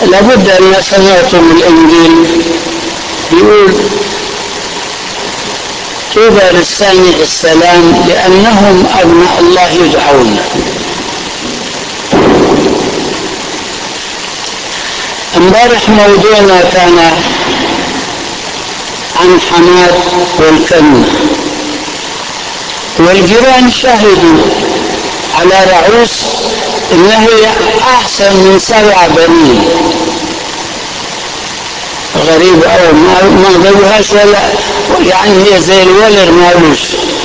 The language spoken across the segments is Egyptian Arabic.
لابد أن سمعتم الإنجيل يقول طوبى للسامع السلام لأنهم أبناء الله يدعون امبارح موضوعنا كان عن حماد والكنة والجيران شهدوا على رعوس انه احسن من سبع بنين غريب أوي ما ما قالوهاش ولا يعني هي زي الولر ما قالوش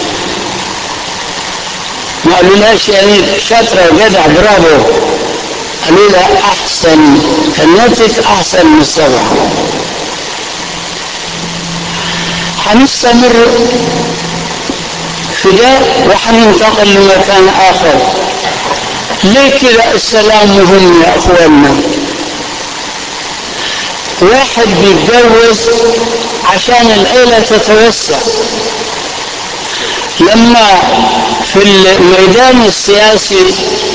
ما قالولهاش يعني شاطرة جدع برافو قالوا لها أحسن كنتك أحسن من السبعة حنستمر في ده وحننتقل لمكان آخر ليه كده السلام مهم يا أخواننا واحد بيتجوز عشان العيلة تتوسع لما في الميدان السياسي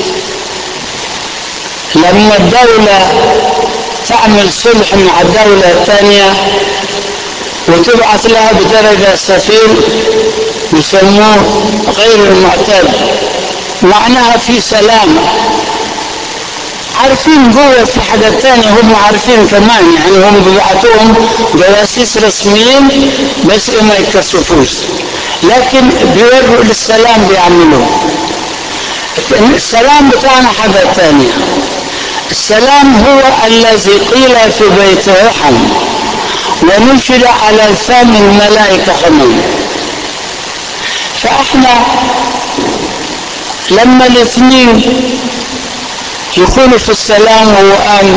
لما الدولة تعمل صلح مع الدولة الثانية وتبعث لها بدرجة سفير يسموه غير المعتاد معناها في سلام عارفين جوه في حاجات تانية هم عارفين كمان يعني هم بيبعتوهم جواسيس رسميين بس ما يكشفوش لكن بيوروا للسلام بيعملوه السلام بتاعنا حاجة تانية السلام هو الذي قيل في بيت رحم ونشر على لسان الملائكة كمان فاحنا لما الاثنين يكونوا في السلام وأن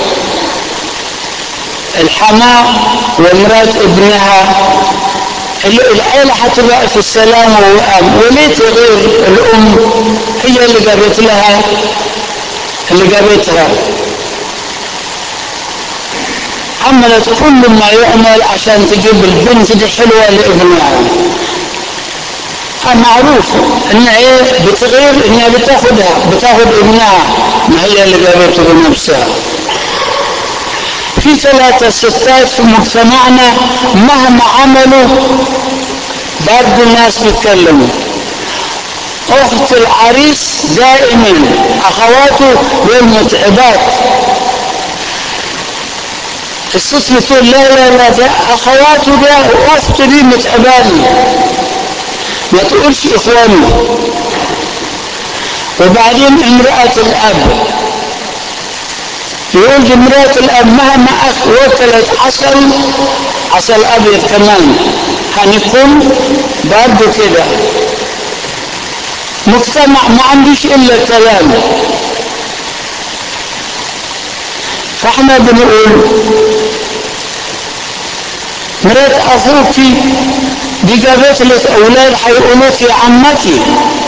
الحماة ومرات ابنها العيلة حتبقى في السلام وأن وليه تغير الأم هي اللي جابت لها اللي جابتها عملت كل ما يعمل عشان تجيب البنت دي حلوة لابنها معروف ان ايه بتغير انها بتاخدها بتاخد ابنها ما هي اللي جابته بنفسها في ثلاثة ستات في مجتمعنا مهما عملوا برضه الناس بيتكلموا أخت العريس دائما أخواته والمتعبات الست بتقول لا لا لا ده أخواته ده أخته دي متعباني ما تقولش إخواني وبعدين امرأة الأب يقول امرأة الأب مهما وكلت عسل عسل أبيض كمان هنكون برضه كده مجتمع ما عندوش إلا كلام فاحنا بنقول مرات أخوك دي جابت لك أولاد هيقولوا لك يا عمتي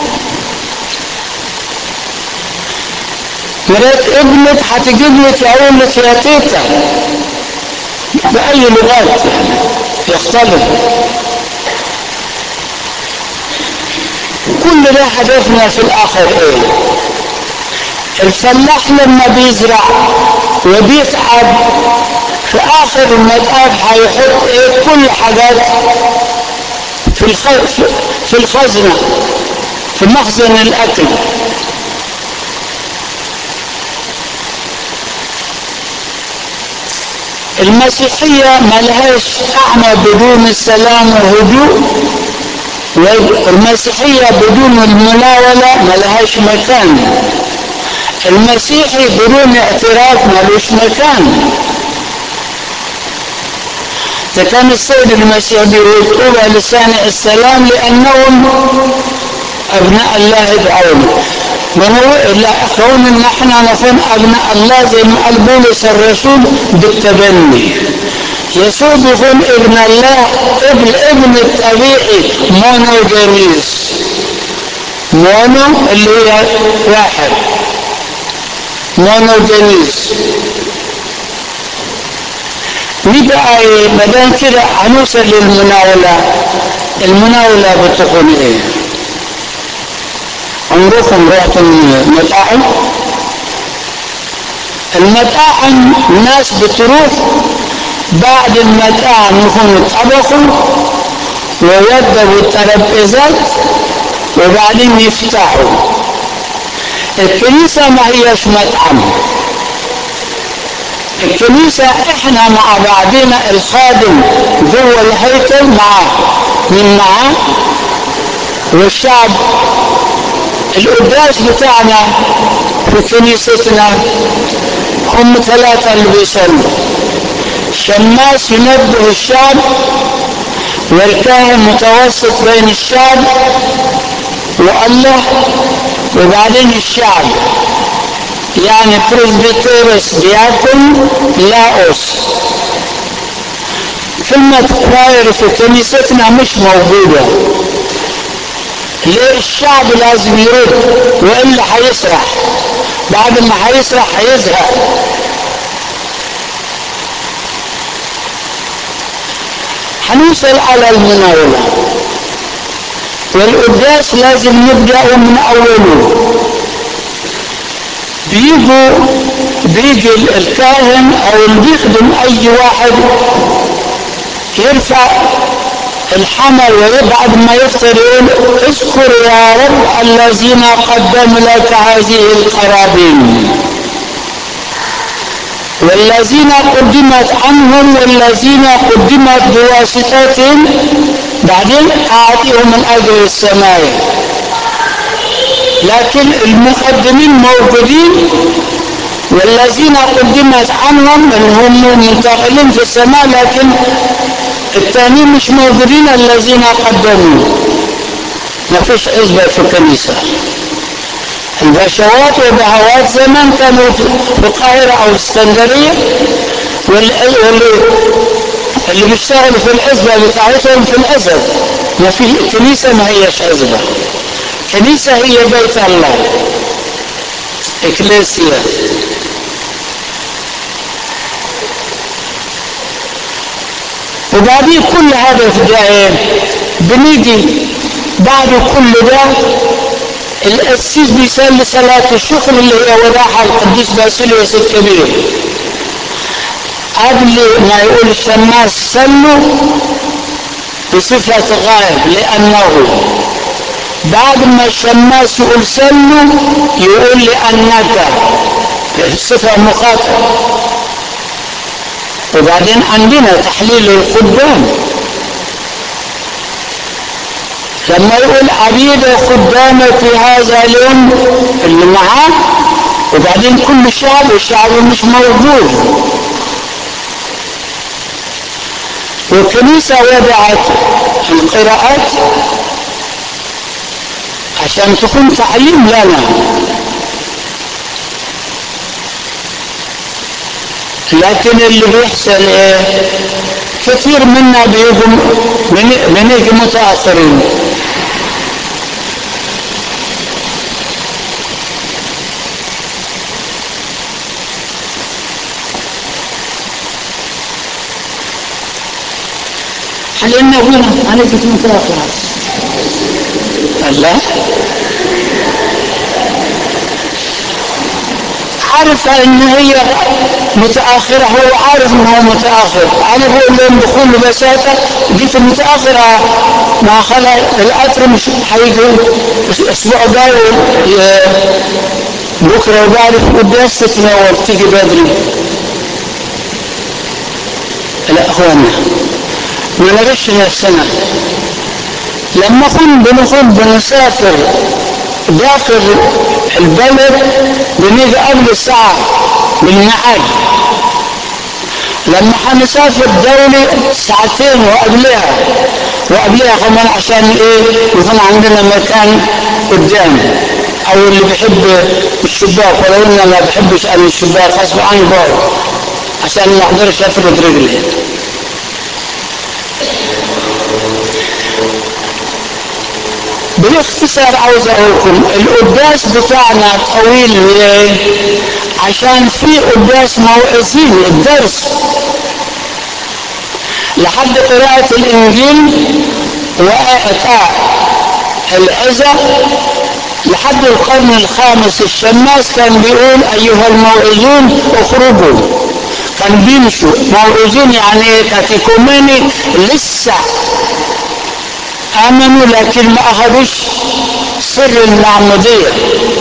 مرات ابنك هتجيب لك يقول لك يا تيتا بأي لغات يعني يختلف كل ده هدفنا في الآخر إيه الفلاح لما بيزرع وبيتعب في آخر المتعب هيحط إيه كل حاجات في الخ... في الخزنة في مخزن الأكل المسيحية ملهاش أعمى بدون السلام والهدوء والمسيحية بدون المناولة ملهاش مكان المسيحي بدون اعتراف ملوش مكان ده كان السيد المسيح بيقول طوبى لسانع السلام لأنهم أبناء الله يدعون لا كون ان احنا نكون ابناء الله زي ما قال بولس الرسول بالتبني يسوع بيكون ابن الله ابن ابن الطبيعي مونوجينيس مونو اللي هي واحد مونوجينيس نبقى بدل كده هنوصل للمناولة المناولة بتكون ايه عمركم رحتم مطاعم المطاعم الناس بتروح بعد المطاعم يكونوا طبخوا ويوضبوا الترابيزات وبعدين يفتحوا الكنيسة ما هيش مطعم الكنيسة احنا مع بعضنا الخادم جوه الهيكل معاه من معاه والشعب القداس بتاعنا في كنيستنا هم ثلاثة اللي بيصلوا شماس ينبه الشعب والكاهن متوسط بين الشعب والله وبعدين الشعب يعني بريسبيتيرس دياكون لاوس كلمة كواير في كنيستنا مش موجودة ليه الشعب لازم يرد وإلا هيسرح بعد ما هيسرح هيزهق هنوصل على المناولة والقداس لازم نبدأ من أوله بيجوا بيجي الكاهن أو اللي بيخدم أي واحد يرفع الحمل وبعد ما يفطر يقول اذكر يا رب الذين قدموا لك هذه القرابين والذين قدمت عنهم والذين قدمت بواسطتهم بعدين أعطيهم من أجل السماء لكن المقدمين موجودين والذين قدمت عنهم اللي هم منتقلين في السماء لكن الثانيين مش موجودين الذين قدموا ما فيش عزبة في الكنيسة البشوات وبهوات زمان كانوا في القاهرة أو اسكندرية واللي, اللي بيشتغلوا في العزبة بتاعتهم في العزب ما في كنيسة ما هيش عزبة كنيسة هي بيت الله إكليسيا وبعدين كل هدف ده ايه بنيجي بعد كل ده القسيس بيصلي صلاة الشكر اللي هي وداعها القديس باسيليوس الكبير قبل ما يقول الشماس صلوا بصفة غائب لأنه بعد ما الشماس يقول صلوا يقول لأنك صفة مخاطبة وبعدين عندنا تحليل الخدام لما يقول عبيد خدامة في هذا اليوم اللي معاه وبعدين كل شعب الشعب مش موجود والكنيسة وضعت القراءات عشان تكون تعليم لنا لكن اللي بيحصل ايه كثير منا بيجوا بنيجي متاخرين لأنه هنا أنا كنت متأخرة الله عارفة ان هي متأخرة هو عارف انه متأخر انا بقول لهم بكل بساطة جيت متأخرة ما خلا القطر مش هيجي الاسبوع الجاي بكرة وبعرف قداس تتناول تيجي بدري لا اخوانا ما نغش نفسنا لما كن بنكون بنسافر داخل البلد بنيجي قبل الساعة بالميعاد لما حنسافر دولي ساعتين وقبلها وقبلها كمان عشان ايه يكون عندنا مكان قدام او اللي بيحب الشباك ولو اني ما بحبش انا الشباك غصب عني بقعد عشان ما اقدرش افرد رجلي بالاختصار عاوز اقول لكم القداس بتاعنا طويل ليه؟ عشان في قداس موعظين الدرس لحد قراءة الإنجيل وإعطاء العزة لحد القرن الخامس الشماس كان بيقول أيها الموعظون اخرجوا كان بيمشوا موعظون يعني ايه كاتيكوماني لسه آمنوا لكن ما أخذوش سر المعمودية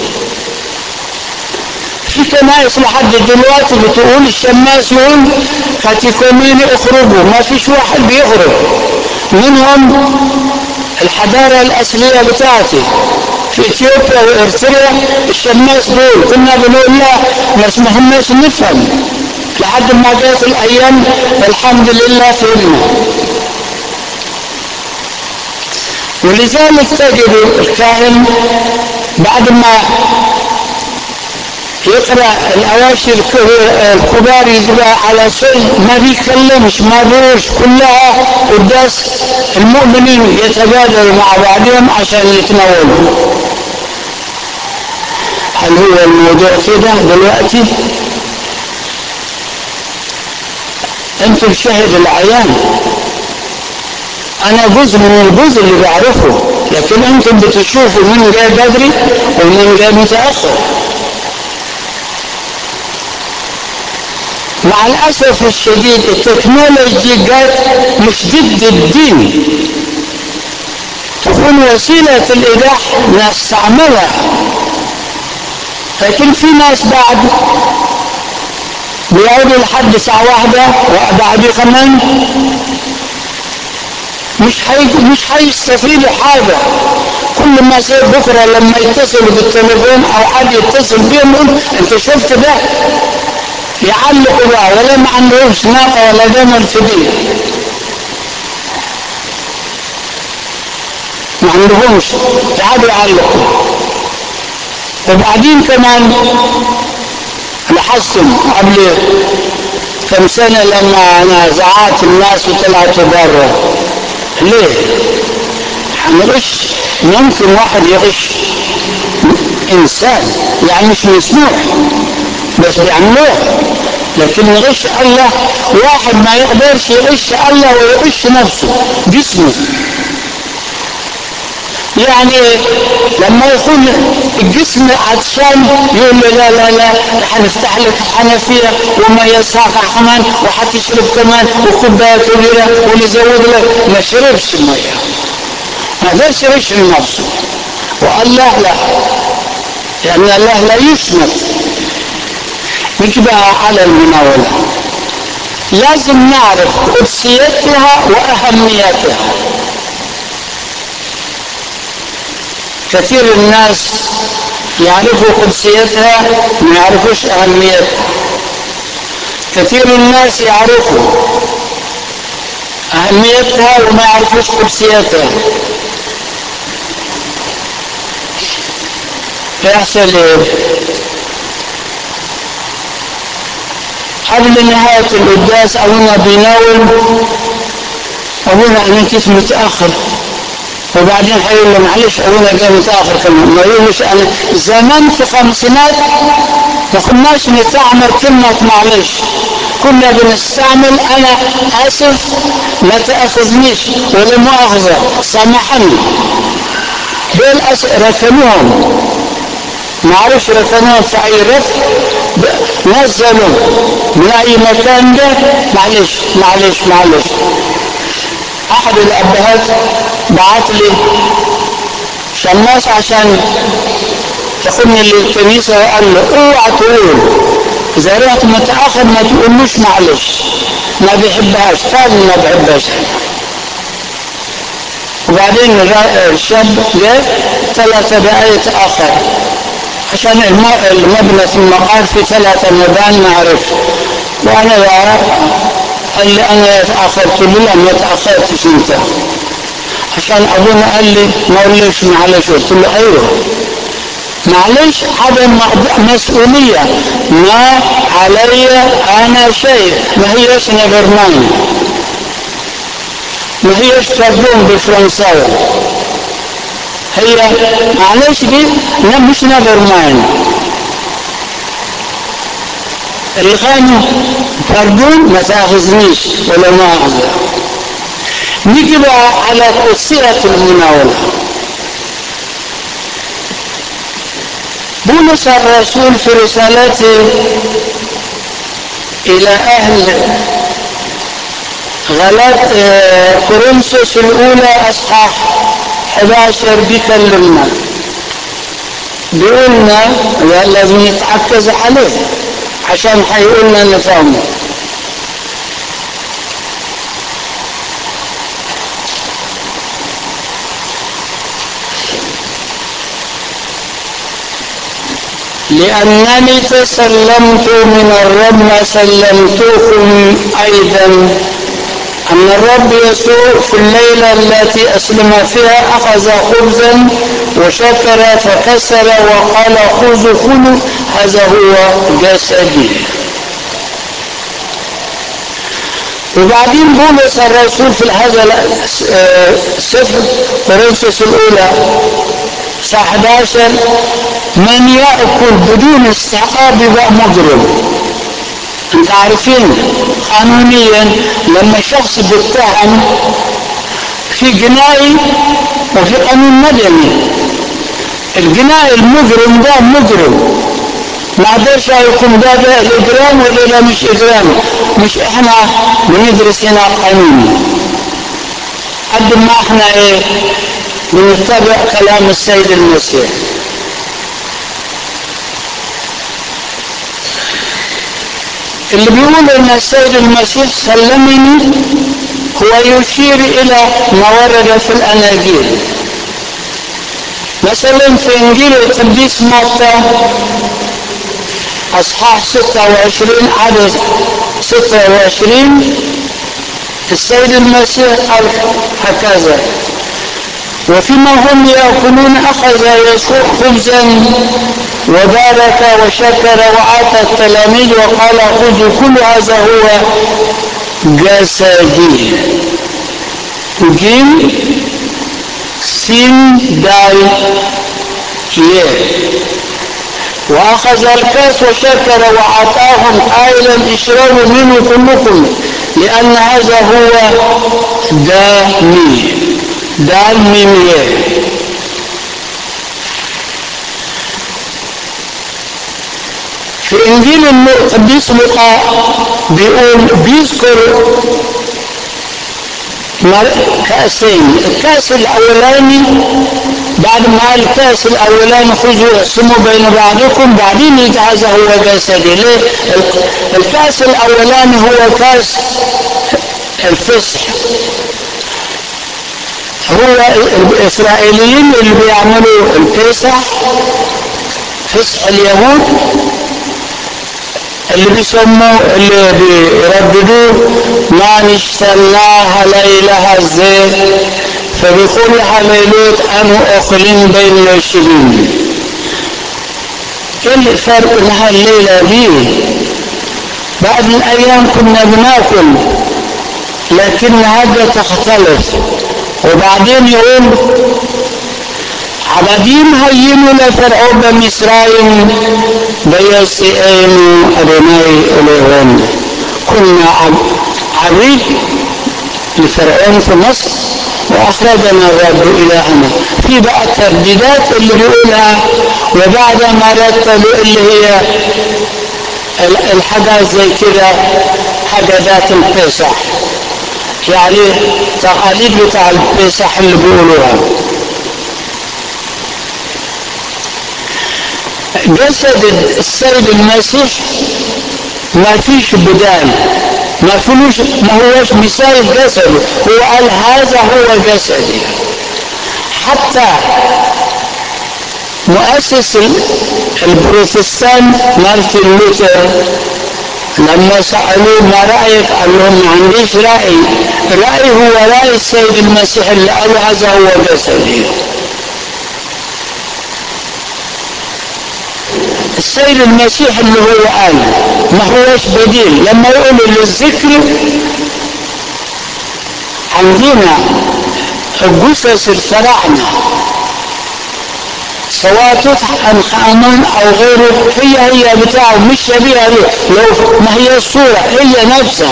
في كنائس لحد دلوقتي بتقول الشماس يقول كاتيكوماني اخرجوا ما فيش واحد بيخرج منهم الحضارة الأصلية بتاعتي في اثيوبيا وارتريا الشماس دول كنا بنقول لا ما سمحناش نفهم لحد ما جات الايام الحمد لله فهمنا ولذلك تجد الكاهن بعد ما يقرا الاواشي الكبار يقرا على شيء ما بيتكلمش ما بيقولش كلها قداس المؤمنين يتبادلوا مع بعضهم عشان يتناولوا هل هو الموضوع كده دلوقتي انتم شاهد العيان انا جزء من الجزء اللي بعرفه لكن انتم بتشوفوا مين جاي بدري ومين جاي متاخر مع الاسف الشديد التكنولوجي جت مش ضد الدين تكون وسيله الايضاح نستعملها لكن في ناس بعد بيقعدوا لحد الساعة واحدة وبعد كمان مش حي... مش هيستفيدوا حاجة كل ما سير بكرة لما يتصلوا بالتليفون أو حد يتصل بيهم يقول أنت شفت ده يعلقوا بقى ولا ما عندهمش ناقة ولا جمل في دي ما عندهمش يقعدوا يعلقوا وبعدين كمان لاحظتم قبل كم سنة لما نازعات الناس وطلعت بره ليه؟ هنغش ممكن واحد يغش إنسان يعني مش مسموح بس بيعملوه لكن نغش الله واحد ما يقدرش يغش الله ويغش نفسه جسمه يعني لما يكون الجسم عطشان يقول له لا لا لا هنفتح لك الحنفيه وميه ساقعه كمان وهتشرب كمان وكوبايه كبيره ونزود لك ما شربش الميه ما قدرش يشرب نفسه والله لا لان الله لا يشمت نيجي بقى على المناوله لازم نعرف قدسيتها واهميتها كثير الناس يعرفوا قدسيتها ما يعرفوش أهميتها كثير الناس يعرفوا أهميتها وما يعرفوش قدسيتها يحصل ايه قبل نهاية القداس أبونا بيناول أبونا أنا كنت متأخر وبعدين هيقول له معلش ابونا جاي متاخر كمان ما يقولش انا زمان في خمسينات ما كناش نستعمل كلمة معلش كنا بنستعمل انا اسف ما تاخذنيش ولا مؤاخذة سامحني دول أس... ركنوهم ما عرفش ركنوهم في اي رف نزلوا من اي مكان ده معلش معلش معلش احد الابهات بعت لي شماس عشان تاخدني للكنيسه وقال له اوعى تقول اذا رحت متاخر ما تقولوش معلش ما بيحبهاش فعلا ما بيحبهاش وبعدين الشاب جاء ثلاثة دقائق تأخر عشان المبنى في المقار في ثلاثة مبان ما عرف وأنا قال لي أنا تأخرت له لا ما تأخرتش أنت عشان أبونا قال لي ما قوليش معلش قلت له أيوه معلش هذا مسؤولية ما علي أنا شيء ما هيش نيفرمان ما هيش ترجم بالفرنساوي هي معلش دي مش نيفرمان الغني ترجم ما تاخذنيش ولا مؤاخذة نيجي بقى على قصيرة المناولة بولس الرسول في رسالته إلى أهل غلط كورنثوس الأولى أصحاح 11 بيكلمنا بيقولنا لازم نتعكز عليه عشان حيقولنا نفهمه لأنني تسلمت من الرب ما سلمتكم أيضا أن الرب يسوع في الليلة التي أسلم فيها أخذ خبزا وشكر فكسر وقال خذوا كلوا هذا هو جسدي وبعدين بولس الرسول في هذا السفر كورنثوس الأولى صح 11 من يأكل بدون استحقاق يبقى مجرم انت عارفين قانونيا لما شخص بيتهم في جنائي وفي قانون مدني الجنائي المجرم ده مجرم ما قدرش يكون ده ده الاجرام ولا لا مش اجرام مش احنا بندرس هنا قانون قد ما احنا ايه بنتبع كلام السيد المسيح اللي بيقول ان السيد المسيح سلمني هو يشير الى ما ورد في الاناجيل مثلا في انجيل القديس متى اصحاح 26 عدد 26 السيد المسيح قال هكذا وفيما هم يأكلون أخذ يسوع خبزا وبارك وشكر وأعطى التلاميذ وقال خذوا كل هذا هو جسدي جيم سين دال يه وأخذ الكاس وشكر وأعطاهم قائلا اشربوا منه كلكم لأن هذا هو دمي دال ميم يه في انجيل القديس لوقا بيقول بيذكر كاسين الكاس الاولاني بعد ما قال الكاس الاولاني خذوا اقسموا بين بعضكم بعدين يجي هذا هو جسدي ليه الكاس الاولاني هو كاس الفصح هو الاسرائيليين اللي بيعملوا الفسح فسح اليهود اللي بيسموا اللي بيرددوه ما نشتناها ليلها الزيت فبيقولها ليلوت أنو أخلين بين الشبين ايه الفرق انها الليلة دي بعد الأيام كنا بناكل لكن هذا تختلف وبعدين يقول عبدين هينوا لفرعون بني إسرائيل بيسئين أدوناي إليهم كنا عبيد لفرعون في مصر وأخرجنا الرب إلهنا في بقى الترديدات اللي بيقولها وبعد ما رتبوا اللي هي الحاجات زي كده حاجات البيسح يعني تقاليد بتاع البيسح اللي بيقولوها جسد السيد المسيح ما فيش بدال ما فيش ما هوش مثال جسده هو قال هذا هو جسدي حتى مؤسس البروتستان مارتن لوثر لما سألوه ما رأيك قال لهم ما عنديش رأي رأيي هو رأي السيد المسيح اللي قال هذا هو جسدي السيد المسيح اللي هو قال ما هوش بديل لما يقول للذكر عندنا الجثث الفراعنة سواء تطحن خامان او غيره هي هي بتاعه مش شبيهة له لو ما هي الصورة هي نفسها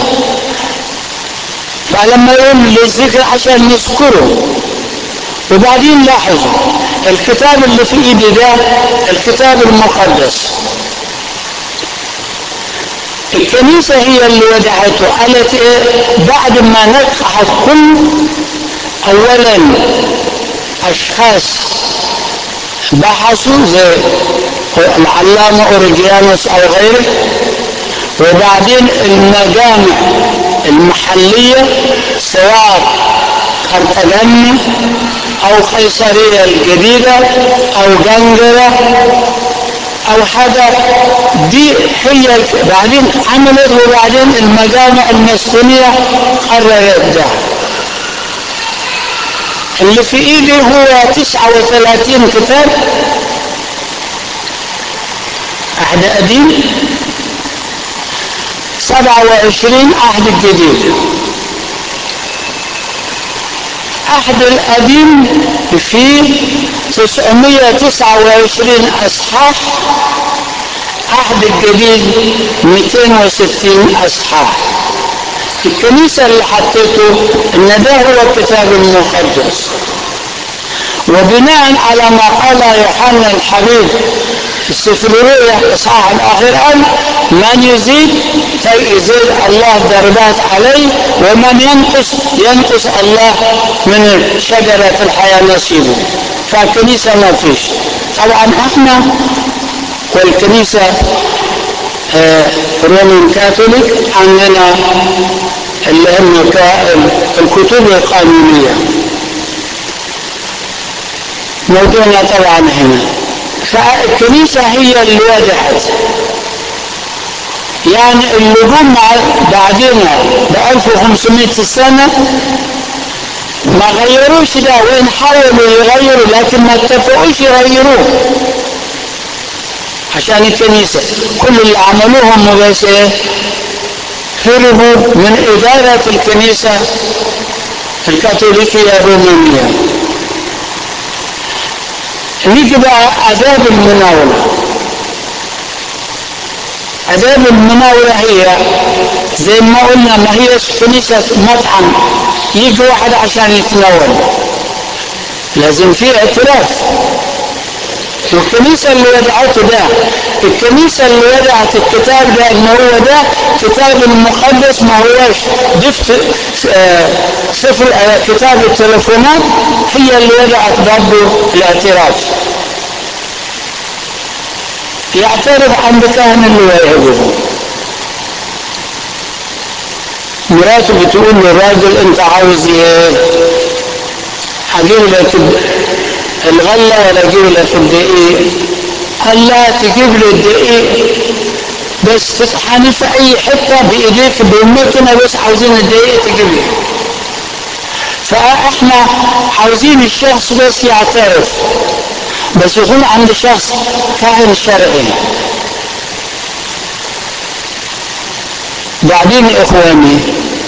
فلما يقول للذكر عشان نذكره وبعدين لاحظوا الكتاب اللي في ايدي ده الكتاب المقدس الكنيسة هي اللي ودعته قالت ايه بعد ما نجحت كل اولا اشخاص بحثوا زي العلامة اوريجيانوس او غيره وبعدين المجامع المحلية سواء قرطبان او قيصرية الجديدة او جنجرة او حاجة دي هي بعدين عملت وبعدين المجامع المسكونية قررت ده اللي في ايدي هو 39 كتاب عهد قديم 27 عهد جديد عهد القديم فيه 929 اصحاح عهد الجديد 260 اصحاح الكنيسة اللي حطيته ان ده هو الكتاب المقدس وبناء على ما قال يوحنا الحبيب في السفر الرؤيا اصحاح الاخر قال من يزيد فيزيد الله درجات عليه ومن ينقص ينقص الله من شجرة الحياة نصيبه فالكنيسة ما فيش طبعا احنا والكنيسة آه رومان كاثوليك عندنا اللي هم الكتب القانونية موضوعنا طبعا هنا فالكنيسة هي اللي وضعت يعني اللي جم بعدنا ب 1500 سنة ما غيروش ده وين حاولوا يغيروا لكن ما اتفقوش يغيروه عشان الكنيسة كل اللي عملوه هم بس ايه هربوا من إدارة الكنيسة الكاثوليكية الرومانية نيجي بقى آداب المناولة آداب المناولة هي زي ما قلنا ما هي كنيسة مطعم يجي واحد عشان يتناول لازم في اعتراف والكنيسة اللي وضعته ده الكنيسة اللي وضعت الكتاب ده ان هو ده كتاب المقدس ما هوش دفت سفر كتاب التلفونات هي اللي وضعت برضه الاعتراف يعترف عند كاهن اللي ويهبه مراته بتقول للراجل انت عاوز ايه هجيب لك الغلة ولا اجيب لك الدقيق قال لا تجيب له الدقيق بس تطحني في اي حتة بايديك بالمكنة بس عاوزين الدقيق تجيب لي فاحنا عاوزين الشخص بس يعترف بس يكون عند شخص كاهن شرعي بعدين اخواني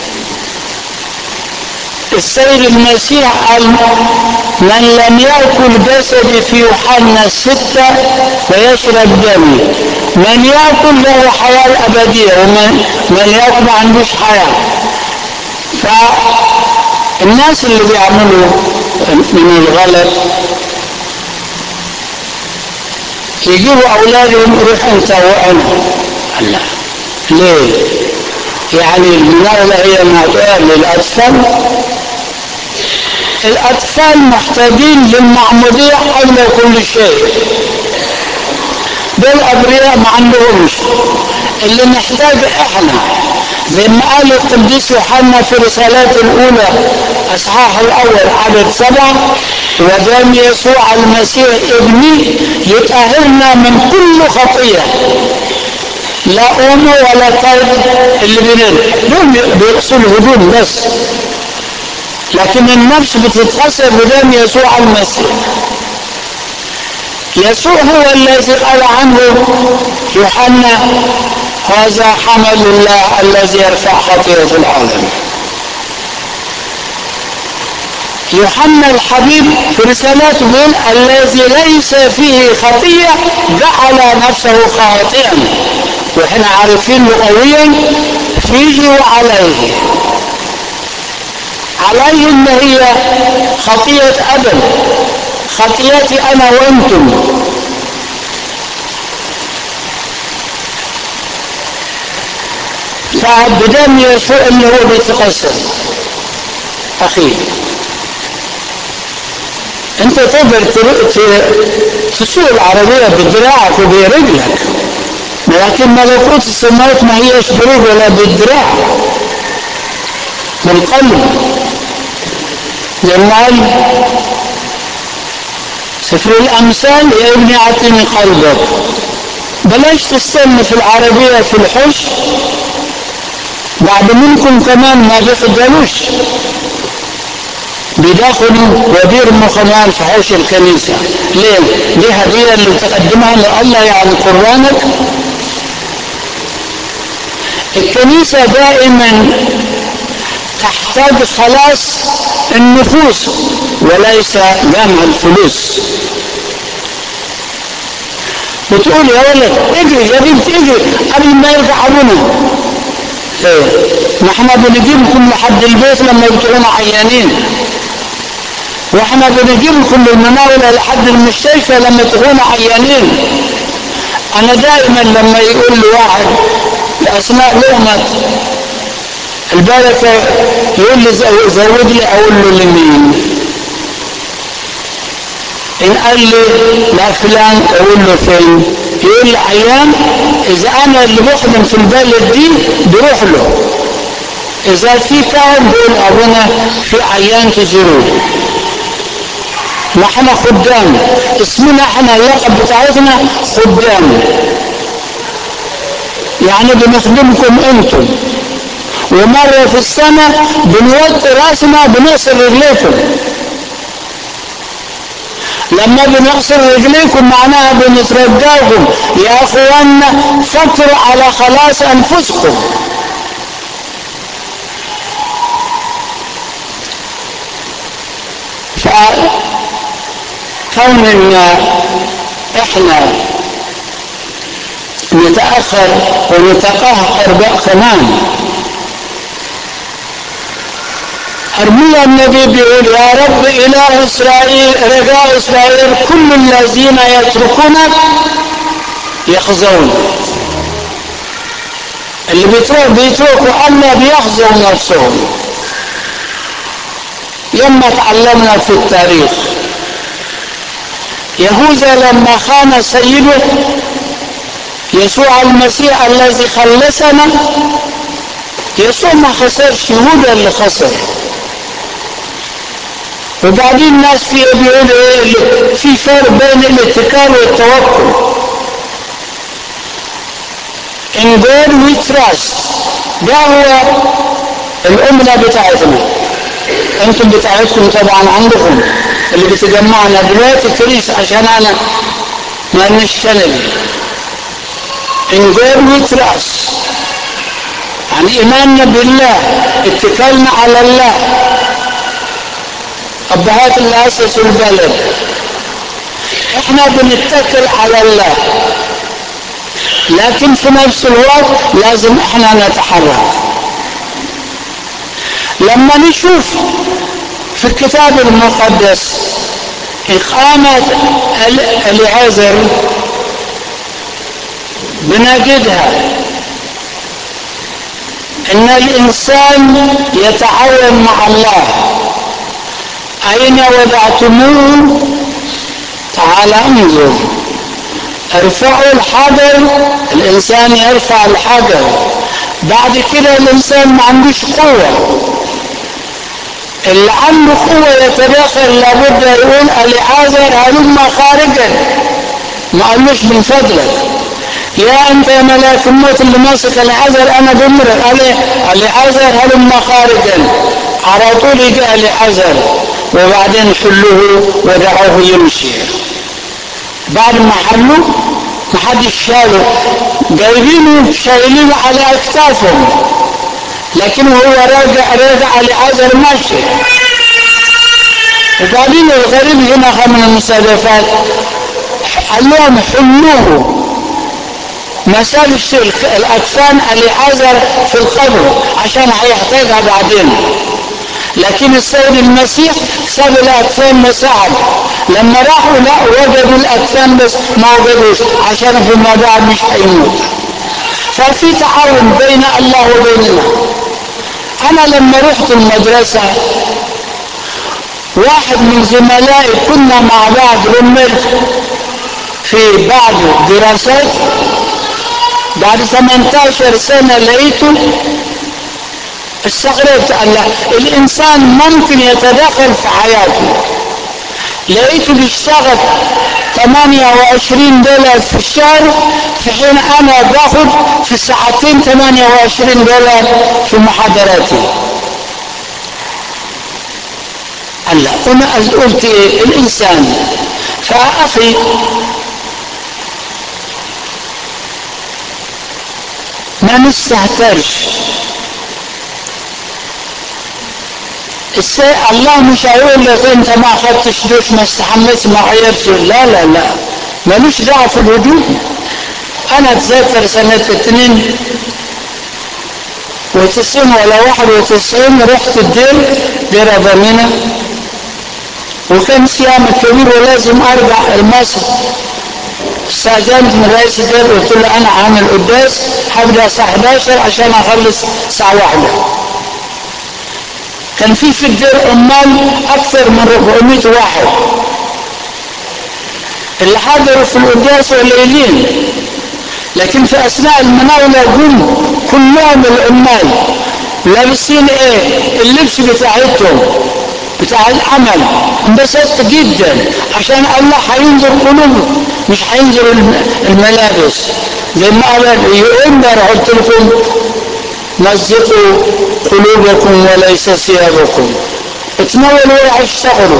السيد المسيح قال من لم يأكل جسدي في يوحنا ستة فيشرب دمي من يأكل له حياة أبدية ومن من يأكل ما عندوش حياة فالناس اللي بيعملوا من الغلط يجيبوا أولادهم روح أنت وأنا الله ليه؟ يعني المناولة هي موضوع للأطفال الأطفال محتاجين للمعمودية قبل كل شيء دول أبرياء ما عندهمش اللي نحتاج إحنا زي ما قال القديس يوحنا في رسالته الأولى أصحاح الأول عدد سبعة ودم يسوع المسيح ابني يطهرنا من كل خطية لا أم ولا قلب اللي بيننا دول بيغسلوا هدوم بس لكن النفس بتتغسل بدم يسوع المسيح يسوع هو الذي قال عنه يوحنا هذا حمل الله الذي يرفع خطيئة العالم يوحنا الحبيب في رسالته يقول الذي ليس فيه خطية جعل نفسه خاطئا واحنا عارفين لغويا فيه وعليه عليه ان هي خطية ادم خطيئتي انا وانتم فبدم يسوع اللي هو بيتقسم اخي انت تقدر تسوق العربية بدراعك وبرجلك لكن ملكوت السماوات ما هيش برجل ولا بالدراع بالقلب جمال سفر الأمثال يا ابني أعطني قلبك بلاش تستنى في العربية في الحش بعد منكم كمان ما بيقدروش بيدخلوا وبيرموا كمان في حوش الكنيسة ليه؟ دي هدية اللي تقدمها لله يعني قربانك الكنيسة دائما تحتاج خلاص النفوس وليس جمع الفلوس بتقول يا ولد اجري يا بنت اجري قبل ما يرجع ابونا ايه ما احنا بنجيبكم لحد البيت لما بتكونوا عيانين واحنا بنجيبكم بالمناولة لحد المستشفى لما تكونوا عيانين انا دائما لما يقول لي واحد اثناء لقمة البركة يقول لي زود لي اقول له لمين ان قال لي لا فلان اقول له فين يقول لي عيان اذا انا اللي بخدم في البلد دي بروح له اذا في كان بيقول ابونا في عيان تزوروه ما احنا خدام اسمنا احنا اللقب بتاعتنا خدام يعني بنخدمكم انتم ومرة في السنة بنوطي راسنا بنغسل رجليكم لما بنغسل رجليكم معناها بنترجاكم يا اخوانا فكروا على خلاص انفسكم كون ان احنا نتاخر ونتقهقر بقى كمان أرميا النبي بيقول يا رب إله إسرائيل رجاء إسرائيل كل الذين يتركونك يخزون اللي بيترك بيتركوا الله بيخزوا نفسهم يما تعلمنا في التاريخ يهوذا لما خان سيده يسوع المسيح الذي خلصنا يسوع ما خسرش يهوذا اللي خسر وبعدين الناس في بيقولوا ايه في فرق بين الاتكال والتوكل in God we trust ده هو الأمة بتاعتنا انتم بتاعتكم طبعا عندكم اللي بتجمعنا دلوقتي كريس عشان انا ما نشتغل in God we trust يعني ايماننا بالله اتكالنا على الله ابهات اللي اسسوا البلد احنا بنتكل على الله لكن في نفس الوقت لازم احنا نتحرك لما نشوف في الكتاب المقدس إقامة العزر بنجدها ان الانسان يتعاون مع الله اين وضعتموه تعال انظر ارفعوا الحجر الانسان يرفع الحجر بعد كده الانسان ما عندوش قوة اللي عنده قوة يتداخل لابد يقول العازر هلم خارجا ما قالوش من فضلك يا انت يا ملاك الموت اللي ماسك العذر انا بمرق عليه العذر هلم خارجا على طول يجي العذر وبعدين حلوه ودعوه يمشي بعد ما حلوه ما حدش شاله جايبينه شايلينه على اكتافهم لكن هو راجع راجع لعذر ماشي وبعدين الغريب هنا من المصادفات قال لهم حلوه ما سابش الاكفان العذر في القبر عشان هيحتاجها بعدين لكن السيد المسيح ساب الاكفان مساعد لما راحوا لا وجدوا الاجسام بس ما وجدوش عشان فيما بعد مش هيموت ففي تعاون بين الله وبيننا انا لما رحت المدرسه واحد من زملائي كنا مع بعض رمل في بعض دراسات بعد 18 سنة لقيته استغربت أن الإنسان ممكن يتدخل في حياته لقيته بيشتغل 28 دولار في الشهر في حين أنا باخد في الساعتين 28 دولار في محاضراتي هلا أنا قلت إيه الإنسان فأخي ما نستهترش السي... الله مش هيقول لك انت ما اخدتش دوش ما استحملتش ما غيرتش لا لا لا ملوش دعوه في الهدوء انا اتذكر سنه اتنين وتسعين ولا واحد وتسعين رحت الدير دير ابامينا وكان صيام كبير ولازم ارجع المصر استاذنت من رئيس الدير قلت له انا عامل قداس هبدا الساعه 11 عشان اخلص الساعه واحدة كان في في الدير عمال اكثر من 400 واحد اللي حضروا في القداس قليلين لكن في اثناء المناوله جم كلهم العمال لابسين ايه اللبس بتاعتهم بتاع العمل انبسطت جدا عشان الله هينظر قلوب مش هينظر الملابس زي ما قال يؤمر قلت لكم مزقوا قلوبكم وليس ثيابكم اتناولوا واشتغلوا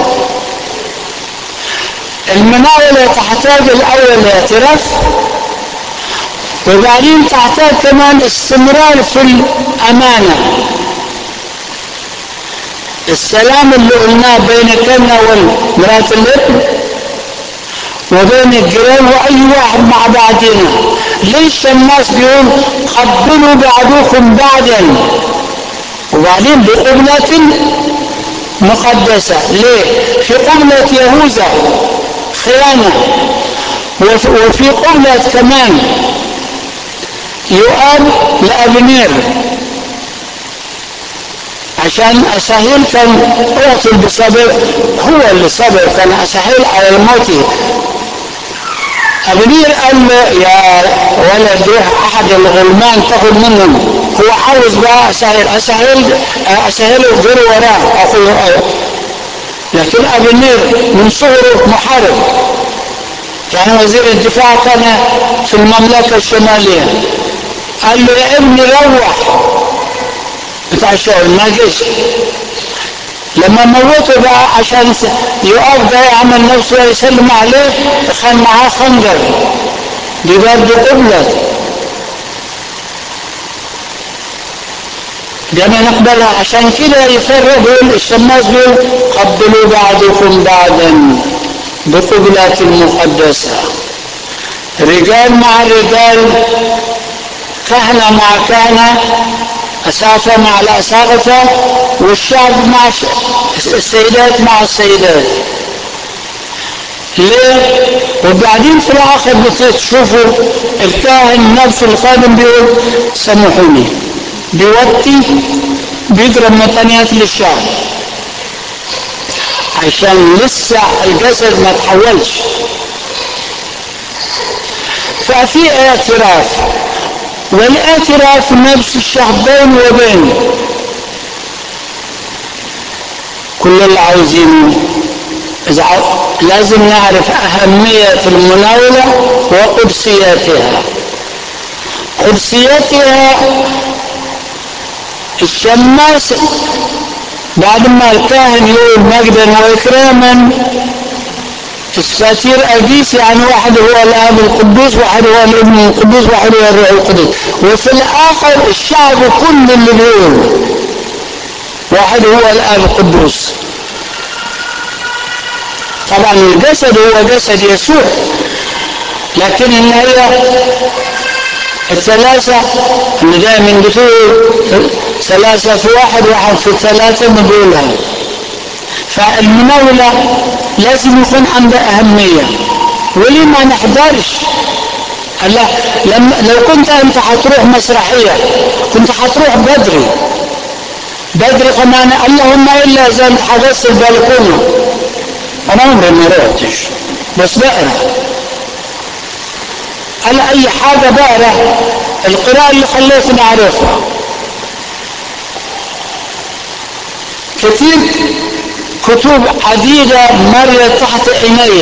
المناولة تحتاج الأول اعتراف وبعدين تحتاج كمان استمرار في الأمانة السلام اللي قلناه بين كنا ومرات الابن وبين الجيران واي واحد مع بعضنا ليش الناس بيقول قبلوا بعضكم بعضا وبعدين بقبلة مقدسة ليه في قبلة يهوذا خيانة وفي قبلة كمان يؤاب لأبنير عشان أسهيل كان أقتل بسبب هو اللي صبر كان أسهيل على الموت أبنير قال له يا ولد روح أحد الغلمان تاخد منهم هو عاوز بقى أسهيل أسهيل أسهيله غير وراه أخوه لكن أبنير من صغره محارب يعني وزير الدفاع كان في المملكة الشمالية قال له يا ابني روح بتاع الشغل ما جيش لما موته بقى عشان يقف ده يعمل نفسه يسلم عليه كان معاه خنجر دي برضه قبلة دي انا نقبلها عشان كده يفرق بيقول الشماس بيقول قبلوا بعضكم بعضا بقبلة مقدسة رجال مع رجال كهنة مع كهنة أسافة مع الأساقفة والشعب مع السيدات مع السيدات ليه؟ وبعدين في الآخر بتشوفوا الكاهن نفسه الخادم بيقول سامحوني بيوطي بيضرب مطانيات للشعب عشان لسه الجسد ما تحولش ففي اعتراف والاعتراف نفس الشعب بين وبين كل اللي عاوزينه إذا لازم نعرف أهمية المناولة وقدسيتها قدسيتها الشماس بعد ما الكاهن يقول مجدا وإكراما الساتير أجيس يعني واحد هو الآب القدوس واحد هو الابن القدوس واحد هو الروح القدس وفي الآخر الشعب كل اللي بيقول واحد هو الآب القدوس طبعا الجسد هو جسد يسوع لكن ان هي الثلاثة اللي دائما بتقول ثلاثة في واحد واحد في ثلاثة بنقولها فالمناولة لازم يكون عندها أهمية وليه ما نحضرش الله لما لو كنت انت هتروح مسرحية كنت هتروح بدري بدري كمان اللهم الا اذا انت حجزت البلكونة انا عمري ما رحتش بس بقرا انا اي حاجة بقرا القراءة اللي خليتني اعرفها كثير كتب عديدة مرت تحت عيني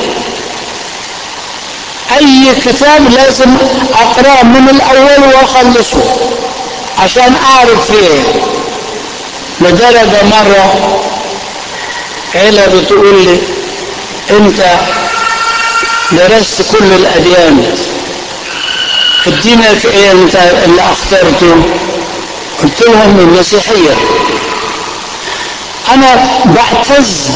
اي كتاب لازم اقراه من الاول واخلصه عشان اعرف فيه لدرجة مرة عيلة بتقول لي انت درست كل الاديان دينك ايه انت اللي اخترته قلت لهم المسيحية انا بعتز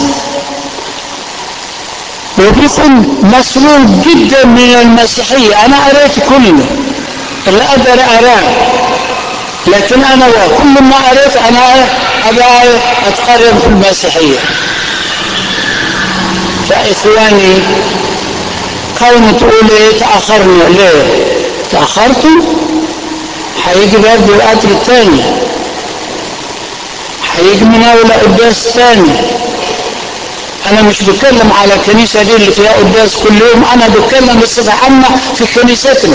وبكون مسرور جدا من المسيحية انا قريت كله اللي اقدر اقراه لكن انا كل ما قريت انا ابقى اتقرب في المسيحية فاخواني كون تقول ايه تاخرنا ليه تاخرتوا هيجي برضه القطر التاني هيجي مناولة قداس تاني انا مش بتكلم على الكنيسة دي اللي فيها قداس كل يوم انا بتكلم بصفة عامة في كنيستنا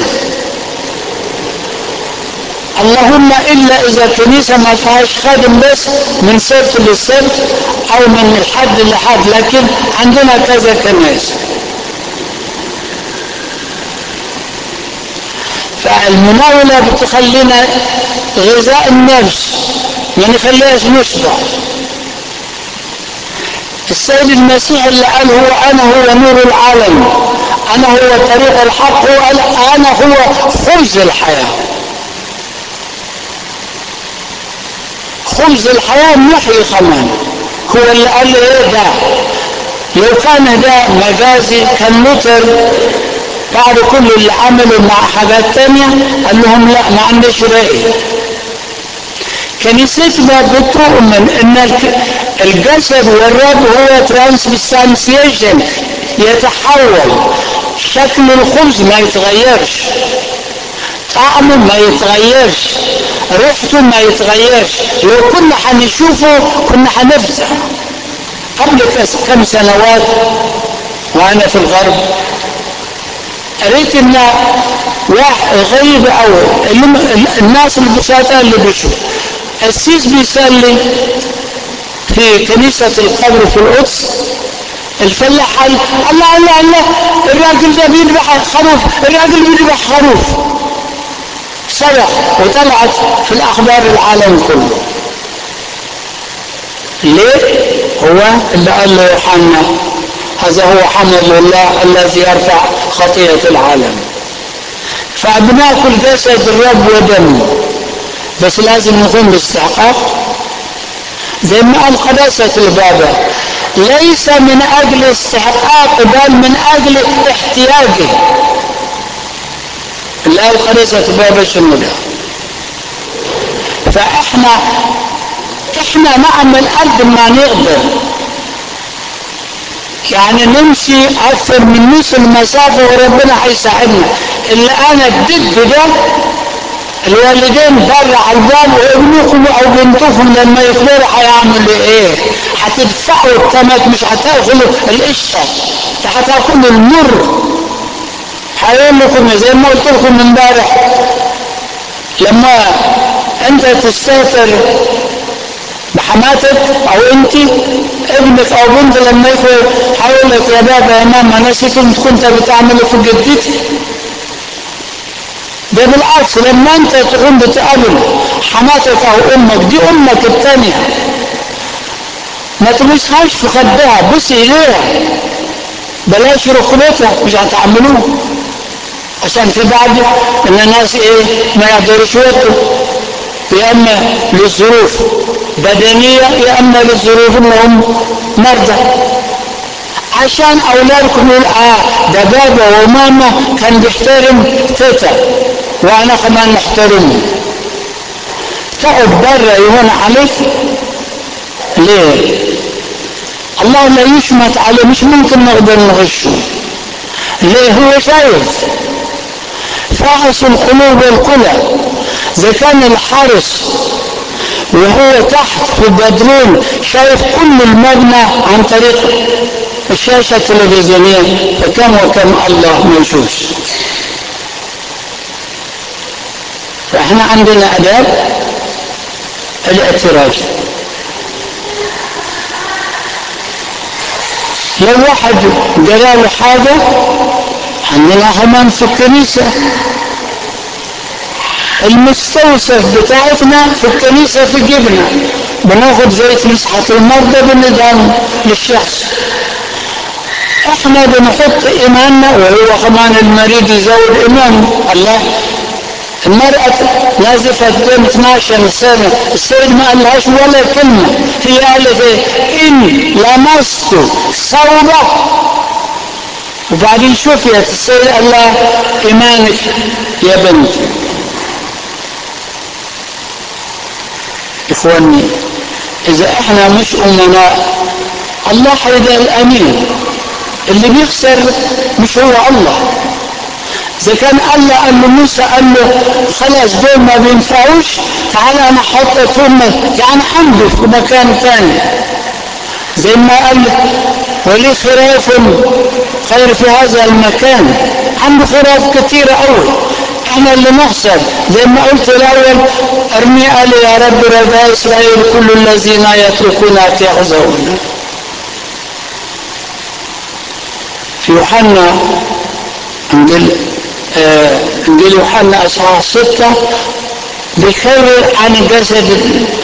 اللهم الا اذا الكنيسة ما فيهاش خادم بس من سبت للسبت او من الحد لحد لكن عندنا كذا كنائس فالمناولة بتخلينا غذاء النفس ما نخليهاش نشبع السيد المسيح اللي قال هو انا هو نور العالم انا هو طريق الحق هو انا هو خبز الحياه خبز الحياة محيي كمان هو اللي قال لي ايه ده لو كان ده مجازي كان لوتر بعد كل اللي عمله مع حاجات تانية قال لهم لا ما عنديش رأي كنيستنا بتؤمن ان الجسد والرب هو ترانسبستانسيشن يتحول شكل الخبز ما يتغيرش طعمه ما يتغيرش ريحته ما يتغيرش لو كنا هنشوفه كنا هنفزع قبل كم سنوات وانا في الغرب قريت ان واحد غريب قوي الناس البساطة اللي بيشوف السيس بيصلي في كنيسة القبر في القدس الفلاح قال الله الله الله الراجل ده بيذبح خروف الراجل بيذبح خروف صرخ وطلعت في الاخبار العالم كله ليه هو اللي قال له يوحنا هذا هو حمل الله الذي يرفع خطية العالم فبناكل جسد الرب ودمه بس لازم نكون باستحقاق زي ما قال قداسة البابا ليس من أجل استحقاق بل من أجل احتياجه اللي قال قداسة البابا شنو ده فإحنا إحنا نعمل قد ما نقدر يعني نمشي أكثر من نص المسافة وربنا هيساعدنا اللي أنا ضد ده الوالدين بره على الباب وابنكم او بنتكم لما يكبروا هيعملوا ايه؟ هتدفعوا التمك مش هتاكلوا القشطه ده هتاكلوا المر هيقول لكم زي ما قلت لكم امبارح لما انت تستهتر بحماتك او انت ابنك او بنت لما يكبر هيقول لك يا بابا يا ماما نسيت انت كنت بتعملوا في جدتي ده بالعكس لما انت تقوم بتقابل حماتك او امك دي امك الثانية ما تبصهاش في خدها بص اليها بلاش ركبتها مش هتعملوه عشان في بعض ان الناس ايه ما يقدروش يودوا يا اما للظروف بدنية يا اما للظروف انهم مرضى عشان اولادكم يقول اه ده بابا وماما كان بيحترم تيتا وانا كمان محترمه تقعد بره يهون عليك ليه الله لا يشمت عليه مش ممكن نقدر نغشه ليه هو شايف فاحص القلوب والكلى اذا كان الحارس وهو تحت في البدروم شايف كل المبنى عن طريق الشاشة التلفزيونية فكم وكم الله ما يشوفش فاحنا عندنا اداب الاعتراف لو واحد جراله حاجة عندنا كمان في الكنيسة المستوصف بتاعتنا في الكنيسة في جبنة بناخد زيت مسحة المرضى بندهن للشخص احنا بنحط ايماننا وهو كمان المريض يزود ايمانه الله المرأة نازفة دم 12 سنة السيد ما قالهاش ولا كلمة هي قالت ايه ان لمست ثوبه وبعدين شفيت السيد قال لها ايمانك يا بنتي اخواني اذا احنا مش امناء الله هيبقى الامين اللي بيخسر مش هو الله اذا كان الله قال له موسى قال له خلاص دول ما بينفعوش تعالى انا احطك فيهم يعني عنده في مكان ثاني زي ما قال ولي خراف خير في هذا المكان عنده خراف كثيرة قوي احنا اللي نخسر زي ما قلت الاول ارمي قال يا رب رجاء اسرائيل كل الذين يتركونك يحزنون في يوحنا انجيل آه انجيل يوحنا اصحاح ستة بيخبر عن الجسد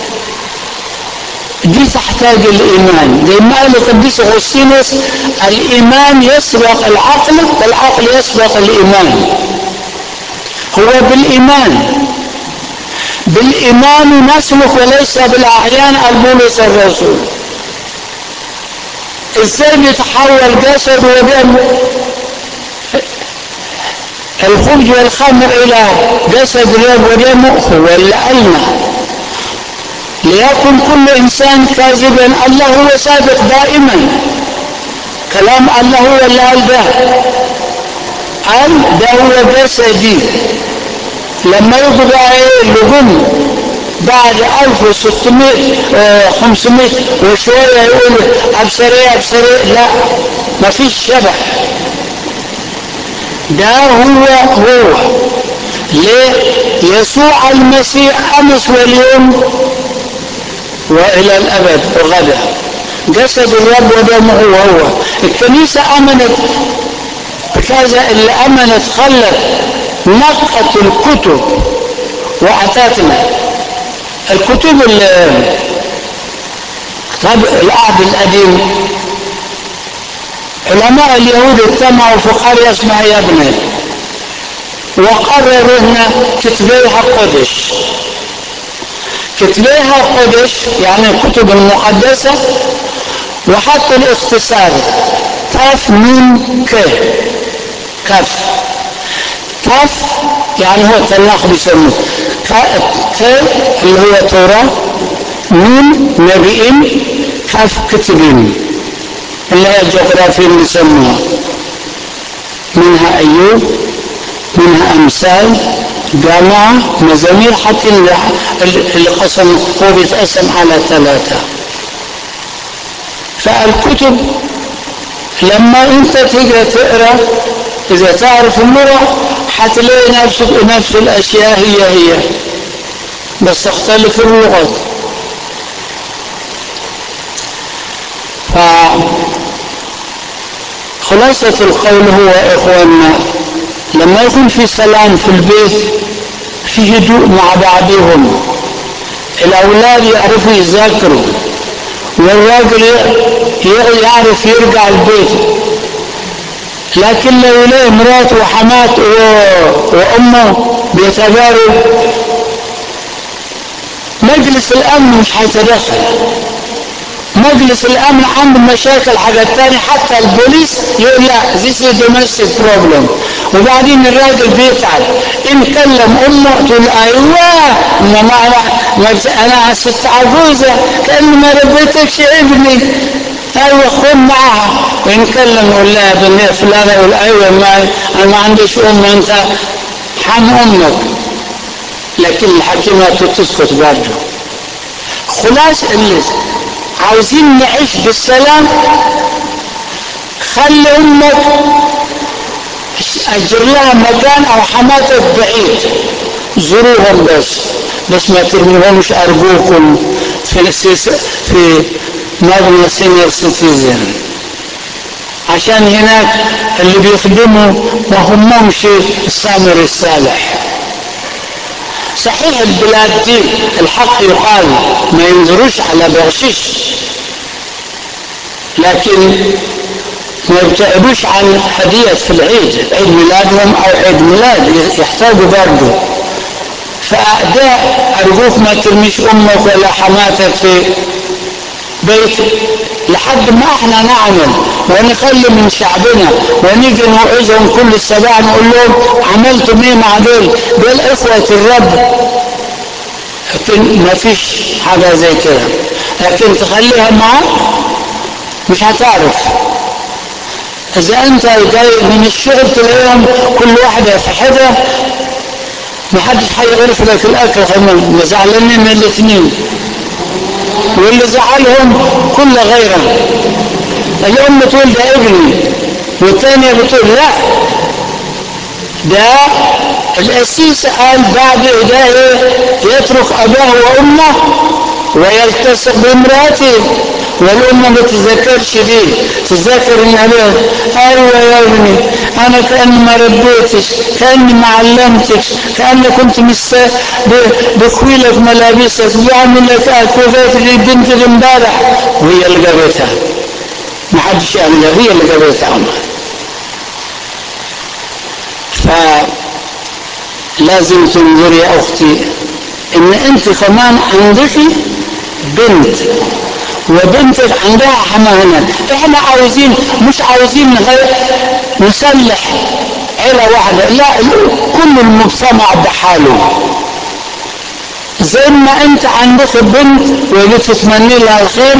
دي تحتاج الايمان زي ما قال القديس اغسطينوس الايمان يسبق العقل والعقل يسبق الايمان هو بالايمان بالايمان نسلك وليس بالاعيان البولس الرسول ازاي بيتحول جسد ودم الخبز والخمر الى جسد الرب ودمه هو اللي قالنا ليكن كل انسان كاذبا الله هو صادق دائما كلام الله هو اللي قال ده قال ده هو جسدي لما يجوا بقى ايه اللجوم بعد 1600 آه 500 وشويه يقول ابصريه ابصريه لا ما فيش شبه ده هو هو ليه يسوع المسيح امس واليوم والى الابد وغدا جسد الرب ودمه هو هو الكنيسه امنت بكذا اللي امنت خلت نقت الكتب واعطتنا الكتب كتاب العهد القديم علماء اليهود اجتمعوا في قرية اسمها يبنى وقرروا ان كتبيها قدش كتبيها قدش يعني الكتب المقدسة وحطوا الاختصار كاف من ك كاف كاف يعني هو تناخ بيسموه ك اللي هو توراة من نبيين كاف كتبين اللي هي الجغرافيا اللي يسموها منها أيوب منها أمثال جامعة مزامير حتى اللي قسم هو بيتقسم على ثلاثة فالكتب لما انت تيجي تقرا اذا تعرف اللغه حتلاقي نفسك نفس الاشياء هي هي بس تختلف اللغات ف خلاصة القول هو إخواننا لما يكون في سلام في البيت في هدوء مع بعضهم الأولاد يعرفوا يذاكروا والراجل يعرف يرجع البيت لكن لو يلاقي مراته وحماته وامه بيتجاروا مجلس الامن مش هيتدخل مجلس الامن عنده مشاكل حاجات تانية حتى البوليس يقول لا this is domestic problem وبعدين الراجل بيتعب ان كلم امه تقول ايوه ما ما انا ست عجوزه كاني ما ربيتكش ابني ايوه خد معاها ونكلم نقول لها بنت فلانة يقول ايوه ما انا ما عنديش ام انت حن امك لكن الحكيمات تسكت برضه خلاص اللي عاوزين نعيش بالسلام خلي امك اجر لها مكان او حماتك بعيد زوروهم بس بس ما ترميهمش ارجوكم في السيس في مبنى سينيور سيتيزن عشان هناك اللي بيخدموا ما همهمش السامر الصالح صحيح البلاد دي الحق يقال ما ينظروش على بغشيش لكن ما يبتعدوش عن هدية في العيد عيد ميلادهم أو عيد ميلاد يحتاجوا برضه فده أرجوك ما ترميش أمك ولا حماتك في بيت لحد ما احنا نعمل ونخلي من شعبنا ونيجي نوعظهم كل الصباح نقول لهم عملتم ايه مع دول دول اخوة الرب لكن ما فيش حاجة زي كده لكن تخليها معاك مش هتعرف اذا انت جاي من الشغل تلاقيهم كل واحدة في حدة محدش هيعرف لك الاكل كمان زعلانين من الاثنين واللي زعلهم كل غيره الام تقول ده ابني والثانية بتقول لا ده القسيس قال بعد ده يترك اباه وامه ويلتصق بامراته والأمة ما تتذكرش دي تتذكر إن أبوها أيوة يا ابني أنا كأني ما ربيتش كأني ما علمتش كأني كنت مست بكوي لك ملابسك بعمل لك أكوفات للبنت اللي امبارح وهي اللي جابتها ما حدش يعملها هي اللي جابتها عمر فلازم تنظري يا أختي إن أنت كمان عندك بنت وبنتك عندها حمانة احنا عاوزين مش عاوزين نصلح عيلة واحدة لا كل المجتمع بحاله زي ما انت عندك بنت وبتتمني لها الخير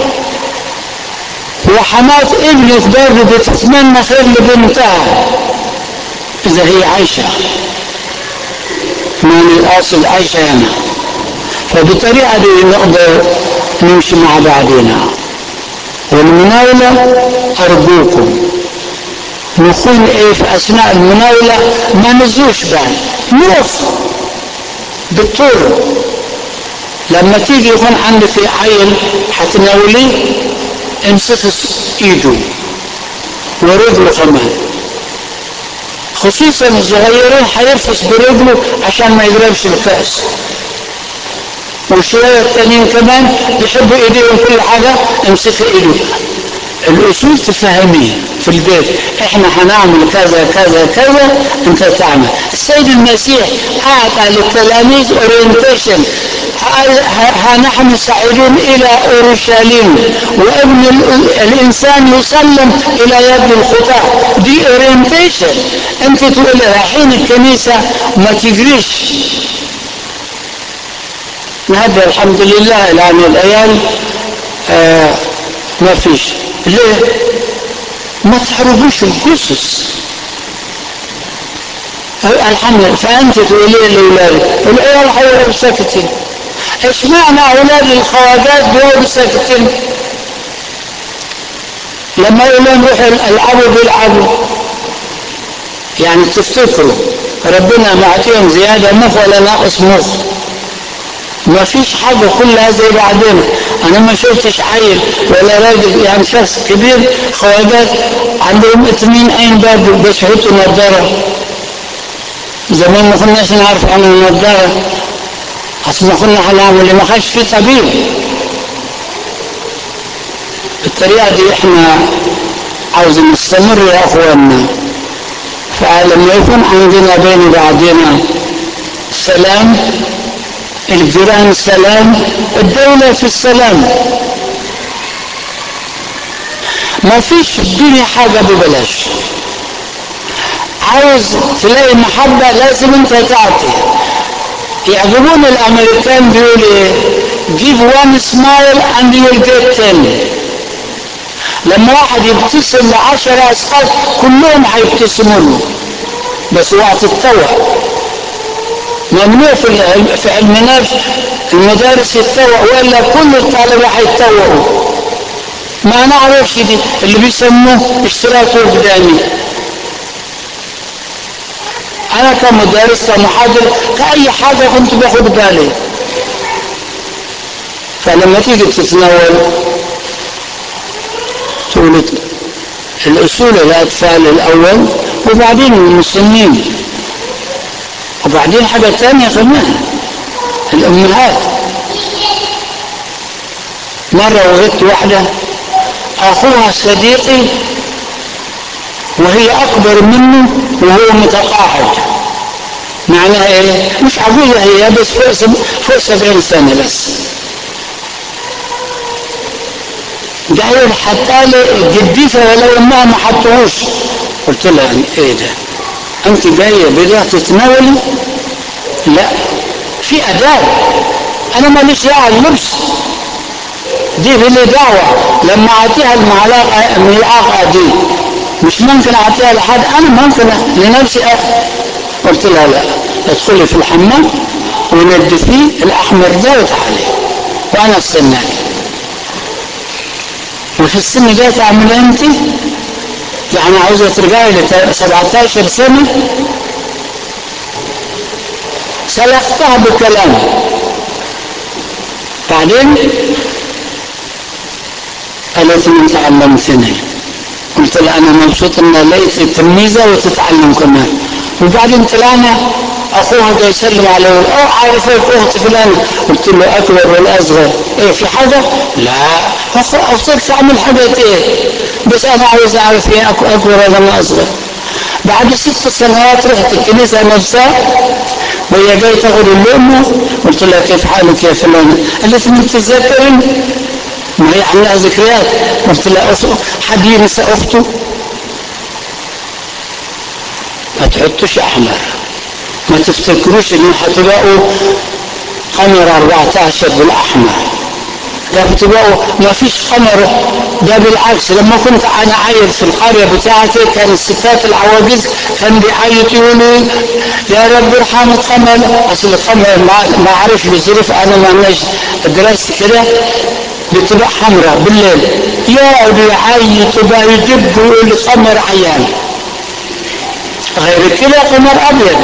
وحمات ابنك برضه بتتمنى خير لبنتها اذا هي عايشة ما الاصل عايشة هنا فبالطريقة دي نقدر نمشي مع بعضنا والمناولة أرجوكم نكون إيه في أثناء المناولة ما نزوش بعد نقف بالطول لما تيجي يكون عندك عيل هتناوليه امسك ايده ورجله كمان خصوصا الصغيرين هيرفس برجله عشان ما يضربش الكأس وشوية التانيين كمان يحبوا ايديهم كل حاجة امسك ايده الاصول تفهميه في البيت احنا هنعمل كذا كذا كذا انت تعمل السيد المسيح اعطى للتلاميذ اورينتيشن ها نحن سعيدون الى اورشليم وابن الانسان يسلم الى يد الخطاة دي اورينتيشن انت تقول رايحين الكنيسة ما تجريش هذا الحمد لله الآن الأيام آه ما فيش ليه ما تعرفوش القصص الحمد لله فأنت تقولي لأولادك العيال حيقعدوا ساكتين ايش معنى أولاد الخواجات بيقعدوا ساكتين لما يقولون روحوا العبوا بيلعبوا يعني تفتكروا ربنا معطيهم زيادة مخ ولا ناقص مخ ما فيش حاجة كلها زي بعدين أنا ما شفتش عيل ولا راجل يعني شخص كبير خواجات عندهم اثنين عين باب بس يحطوا نظارة زمان ما كناش نعرف عن النظارة أصل ما كنا هنعمل ما كانش في طبيب بالطريقة دي احنا عاوزين نستمر يا اخواننا فلما يكون عندنا بين بعضنا سلام الجيران سلام الدولة في السلام ما فيش في الدنيا حاجة ببلاش عاوز تلاقي محبة لازم انت تعطي يعجبون الامريكان بيقول ايه give one smile and you'll get ten لما واحد يبتسم لعشرة أشخاص كلهم هيبتسموا له بس وقت التوع ممنوع في العلم- في علم النفس المدارس يتطوع والا كل الطلبه هيتطوعوا ما نعرفش دي اللي بيسموه اشتراك وجداني انا كمدرس كمحاضر كاي حاجه كنت باخد بالي فلما تيجي تتناول تقول الاصول الاطفال الاول وبعدين المسنين وبعدين حاجه ثانيه كمان الامهات مره وجدت واحده اخوها صديقي وهي اكبر منه وهو متقاعد معناها ايه مش عجوزه هي بس فوق سب- فوق سبعين سنه بس قالوا حتى لي جدتها ولا امها ما حطوهوش قلت لها يعني ايه ده انت جايه بدها تتناولي لا في اداب انا ماليش دعوه اللبس دي لي دعوه لما اعطيها المعلقه الملعقه دي مش ممكن اعطيها لحد انا ممكن لنفسي أ- قلت لها لا ادخلي في الحمام وندفيه الاحمر ده وتعالي وانا استناك وفي السن ده تعمل انت يعني عاوزه ترجعي ل 17 سنه سلختها بكلام بعدين قالت لي انت علمتني قلت لها انا مبسوط ان لقيت تلميذه وتتعلم كمان وبعدين طلعنا اخوها جاي يسلم عليه اه عارف ايه اخت فلانه قلت له اكبر ولا اصغر ايه في حاجه لا أخ- اختك تعمل حاجه ايه بس انا عاوز اعرف ايه أك- اكبر ولا أنا اصغر بعد ست سنوات رحت الكنيسه نفسها وهي جاي تاخد اللقمه قلت لها كيف حالك يا فلانه قالت لي انت تذكرني ما هي عندها ذكريات قلت لها أخ- حد ينسى اخته ما تحطوش احمر ما تفتكروش انه هتبقوا قمر 14 بالاحمر ده بتبقوا ما فيش قمر ده بالعكس لما كنت انا عيل في القريه بتاعتي كان الستات العواجيز كان بيعيط يقولوا يا رب ارحم القمر اصل القمر ما ما عارف بظروف انا ما عندناش دراسه كده بتبقى حمراء بالليل يقعد يعيط بقى يدب ويقول قمر عيان غير كده قمر ابيض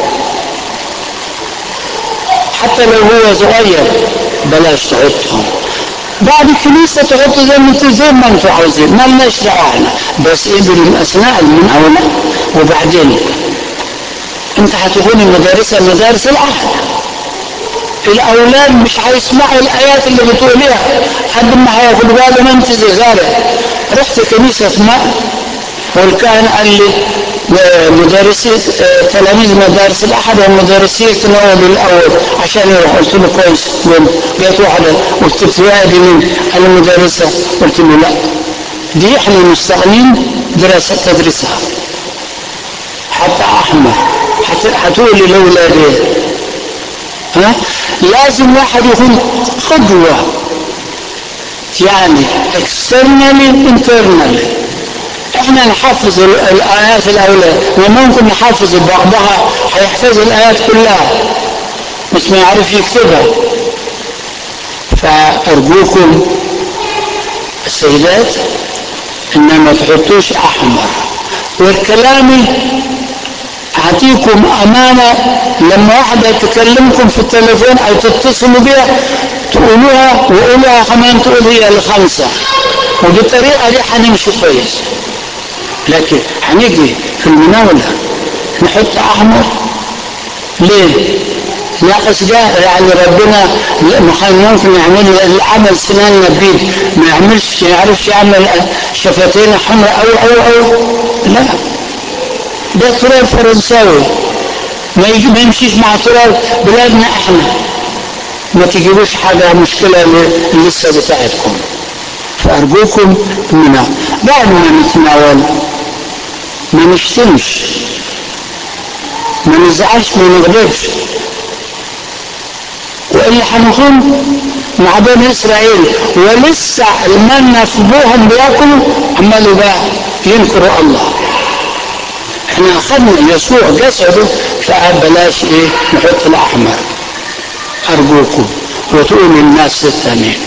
حتى لو هو صغير بلاش تحطهم بعد الكنيسة تحطوا زي ما انتوا زي ما انتوا عاوزين ما لناش دعوة احنا بس ايه بالاثناء المناولة وبعدين انت هتكون المدارس مدارس العهد الاولاد مش هيسمعوا الايات اللي بتقوليها قد ما هياخدوا بالهم انت صغيره رحت كنيسه ما والكاهن قال لي مدرسي تلاميذ مدارس الاحد والمدرسين يتناولوا الاول عشان يروح قلت له كويس قول جت واحده قلت له دي مين؟ قال لي مدرسه قلت له لا دي احنا مستغنين دراسه تدريسها حتى احمر هتقول لاولادي ها لازم واحد يكون قدوه يعني externally internally احنا نحفظ الايات الاولى وممكن نحفظ بعضها هيحفظ الايات كلها بس ما يعرف يكتبها فارجوكم السيدات ان ما تحطوش احمر والكلام اعطيكم امانه لما واحده تكلمكم في التليفون او تتصلوا بها تقولوها وقولوها كمان تقول هي الخمسه وبالطريقه دي هنمشي كويس لكن هنيجي في المناولة نحط أحمر ليه؟ ناقص ده يعني ربنا ممكن يعمل العمل سناننا بيد ما يعملش ما يعرفش يعمل شفتين حمراء أو أو أو لا ده تراب فرنساوي ما يجي ما يمشيش مع تراب بلادنا احنا ما تجيبوش حاجة مشكلة لسه بتاعتكم فأرجوكم منا بعد ما نتناول ما نشتمش ما نزعلش ما نغضبش وإلا هنكون مع بني اسرائيل ولسه المنة في بوهم بياكلوا عمالوا بقى ينكروا الله احنا اخذنا يسوع جسده فقال بلاش ايه نحط الاحمر ارجوكم وتقول للناس الثانيين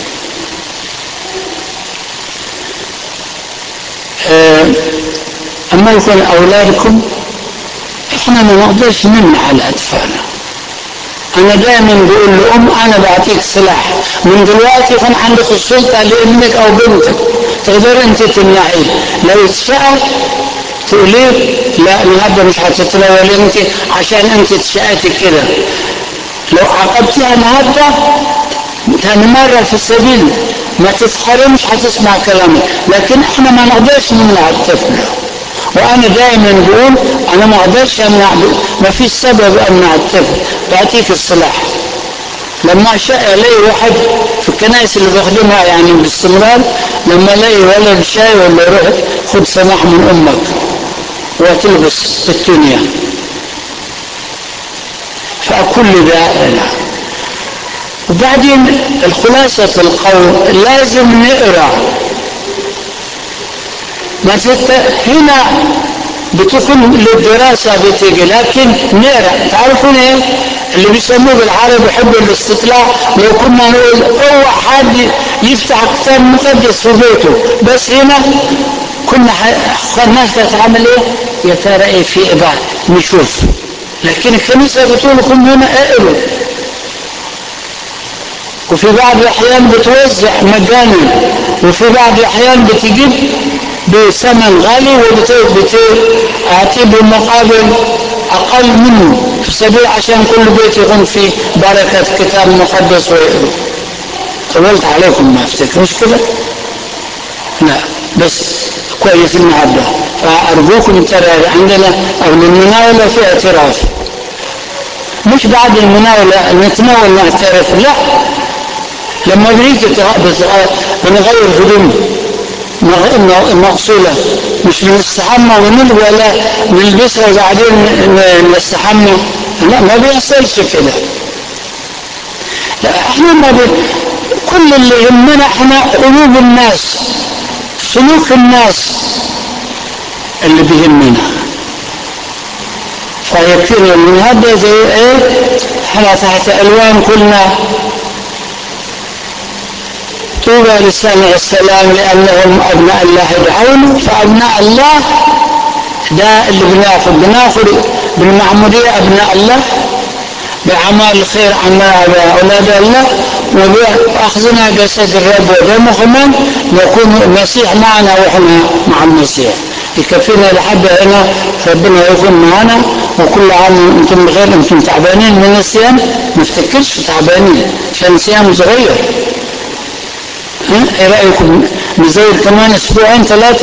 اه اما يكون اولادكم احنا ما نقدرش نمنع على اطفالنا انا دايما بقول لام انا بعطيك سلاح من دلوقتي كان عندك السلطه لابنك او بنتك تقدر انت تمنعيه لو اتشقى تقولي لا النهارده مش هتتناول انت عشان انت اتشقتي كده لو عاقبتيها النهارده تاني مرة في السبيل ما تتحرمش هتسمع كلامك لكن احنا ما نقدرش نمنع الطفل وانا دائما بقول انا ما اقدرش امنع ما فيش سبب امنع الطفل بعطيك السلاح لما شاء الاقي واحد في الكنائس اللي بخدمها يعني باستمرار لما الاقي ولد شاي ولا يروح خد سماح من امك وتلبس الدنيا فكل ده وبعدين الخلاصة القول لازم نقرأ ما ست هنا بتكون للدراسة بتيجي لكن نقرا تعرفون ايه اللي بيسموه بالعربي يحب الاستطلاع لو كنا نقول اوعى حد يفتح كتاب مقدس في بيته بس هنا كنا الناس تتعامل ايه يا ترى ايه في ايه بقى نشوف لكن الكنيسة بتقول لكم هنا اقروا وفي بعض الأحيان بتوزع مجانا وفي بعض الأحيان بتجيب بثمن غالي وبتعطيه بالمقابل أقل منه في سبيل عشان كل بيت يكون فيه بركة كتاب مقدس ويقروا طولت عليكم ما افتكر مش كده؟ لا بس كويس النهارده فأرجوكم ترى عندنا قبل المناولة في اعتراف مش بعد المناولة نتناول نعترف لا لما بنيجي بنغير هدوم مغسولة مش بنستحمى ونلبس ولا نلبسها وبعدين نستحمى لا ما بيحصلش كده لا احنا ما بي... كل اللي يهمنا احنا قلوب الناس سلوك الناس اللي بيهمنا فيكفينا من هذا زي ايه احنا تحت الوان كلنا طوبى لسامع السلام لانهم ابناء الله يدعون فابناء الله ده اللي بناخذ بناخذ بالمعموديه ابناء الله بأعمال الخير عنا أولاد الله وبأخذنا جسد الرب ودمه كمان نكون المسيح معنا وإحنا مع المسيح يكفينا لحد هنا ربنا يكون معنا وكل عام انتم بخير انتم تعبانين من الصيام ما افتكرش تعبانين عشان الصيام صغير ها ايه رايكم نزود كمان اسبوعين ثلاثه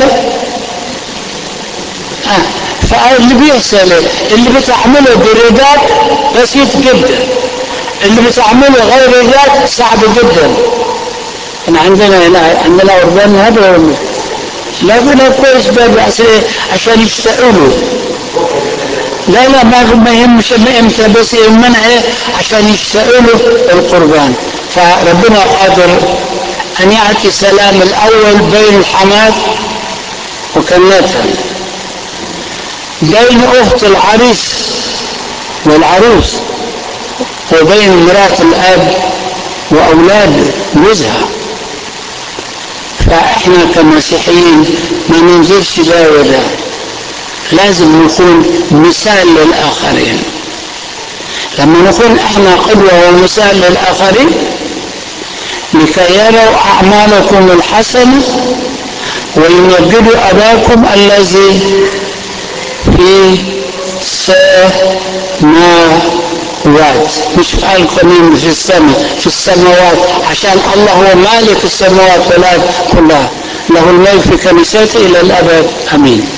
ها فاللي بيحصل اللي بتعمله بالرداد بسيط جدا اللي بتعمله غير الرداد صعب جدا احنا عندنا هنا عندنا عربان هذا لا لا كويس بقى عشان يشتاقوا له لا لا ما ما يهمش امتى بس يهمنا ايه عشان يشتاقوا له القربان فربنا قادر ان يعطي سلام الاول بين الحماه وكنتها بين اخت العريس والعروس وبين مرات الاب واولاد جوزها فاحنا كمسيحيين ما ننزلش ده وده لازم نكون مثال للاخرين لما نكون احنا قدوه ومثال للاخرين لكي يروا اعمالكم الحسنه ويمجدوا اباكم الذي في السماوات مش قال قانون في السماء في السماوات عشان الله هو مالك السماوات والارض كلها له الملك في كنيسته الى الابد امين